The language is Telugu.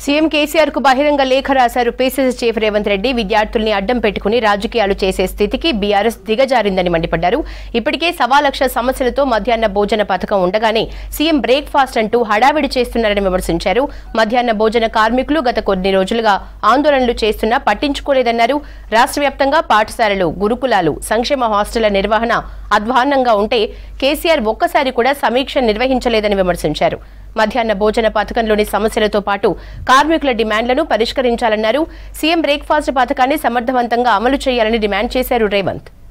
సీఎం కేసీఆర్ కు బహిరంగ లేఖ రాశారు పీసీసీ చీఫ్ రేవంత్ రెడ్డి విద్యార్థుల్ని అడ్డం పెట్టుకుని రాజకీయాలు చేసే స్థితికి బీఆర్ఎస్ దిగజారిందని మండిపడ్డారు ఇప్పటికే సవా లక్ష సమస్యలతో మధ్యాహ్న భోజన పథకం ఉండగానే సీఎం బ్రేక్ఫాస్ట్ అంటూ హడావిడి చేస్తున్నారని విమర్శించారు మధ్యాహ్న భోజన కార్మికులు గత కొన్ని రోజులుగా ఆందోళనలు చేస్తున్నా పట్టించుకోలేదన్నారు రాష్ట్ర వ్యాప్తంగా పాఠశాలలు గురుకులాలు సంక్షేమ హాస్టళ్ల నిర్వహణ అధ్వాన్నంగా ఉంటే కేసీఆర్ ఒక్కసారి కూడా సమీక్ష నిర్వహించలేదని విమర్శించారు మధ్యాహ్న భోజన పథకంలోని సమస్యలతో పాటు కార్మికుల డిమాండ్లను పరిష్కరించాలన్నారు సీఎం బ్రేక్ఫాస్ట్ పథకాన్ని సమర్థవంతంగా అమలు చేయాలని డిమాండ్ చేశారు రేవంత్